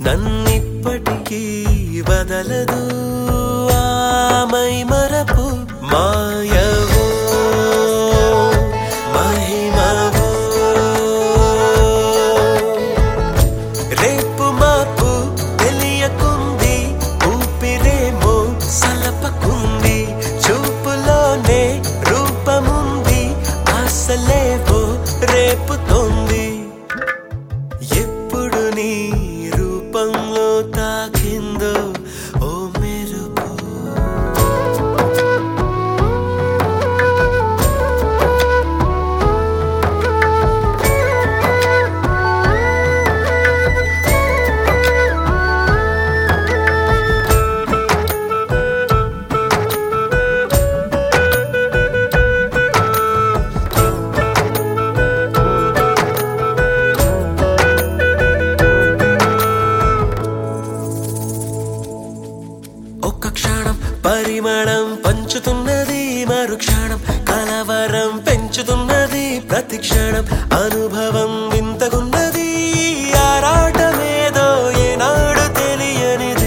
నన్నిప్పటికీ వదలదు ఆమై మరపు మాయవో మహిమవో రేపు మాపు తెలియకుంది ఊపిరేమో సలపకుంది చూపులోనే రూపముంది ఆశలేవో రేపుతోంది ఎప్పుడు నీ రూపంలో తాకిందో ఓ మెరుపు ఒక్క క్షణం పరిమళం పంచుతున్నది మరు క్షణం కలవరం పెంచుతున్నది ప్రతి క్షణం అనుభవం వింతగున్నది ఆరాటమేదో ఏనాడు తెలియనిది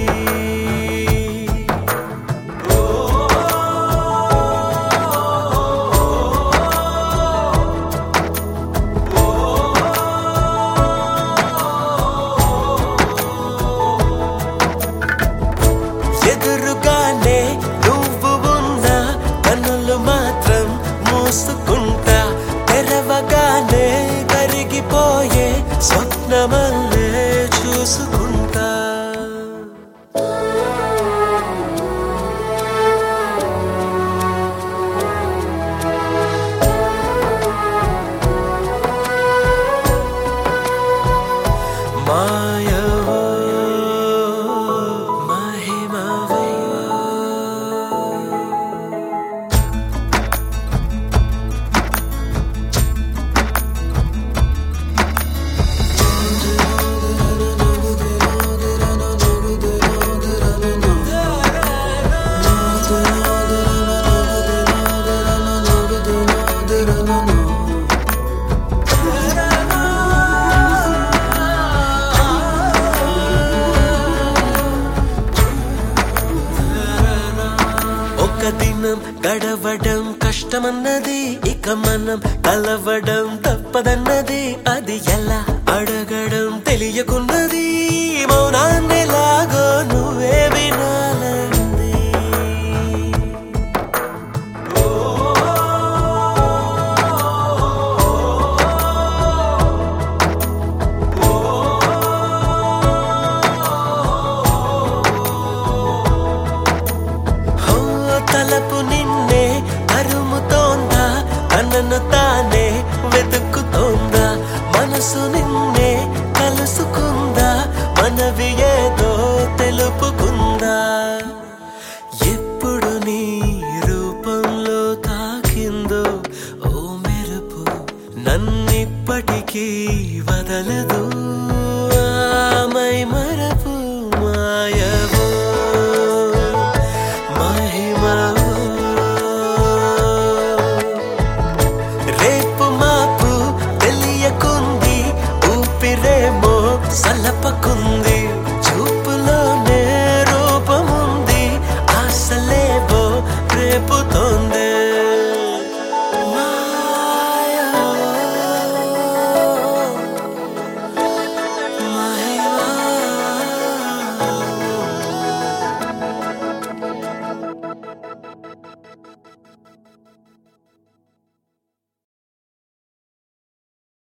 ఎదురుగానే నువ్వు ఉన్నా కన్నులు మాత్రం మూసుకుంటా తెరవగానే కరిగిపోయే స్వప్నమల్లే చూసుకుంటా మాయవో మహిమవో ఒక దినం గడవడం కష్టమన్నది ఇక మనం కలవడం తప్పదన్నది అది ఎలా అడగడం తెలియకున్నది మౌనాన్నెలాగో నువ్వే వినాలంది హో తలపు నిన్నే తరుముతోందా తనను తానే వెతుకుతోందా మనసు నిన్నే కలుసుకుందా మనవి ఏదో తెలుపుకుందా ఎప్పుడు నీ రూపంలో తాకిందో ఓ మెరుపు నన్నిప్పటికీ వదలదు ఆమై మరపు మాయవో మహిమవో రేపు మాపు తెలియకుంది ఊపిరేమో సలపకుంది చూపులోనే రూపముంది ఆశలేవో రేపుతోంది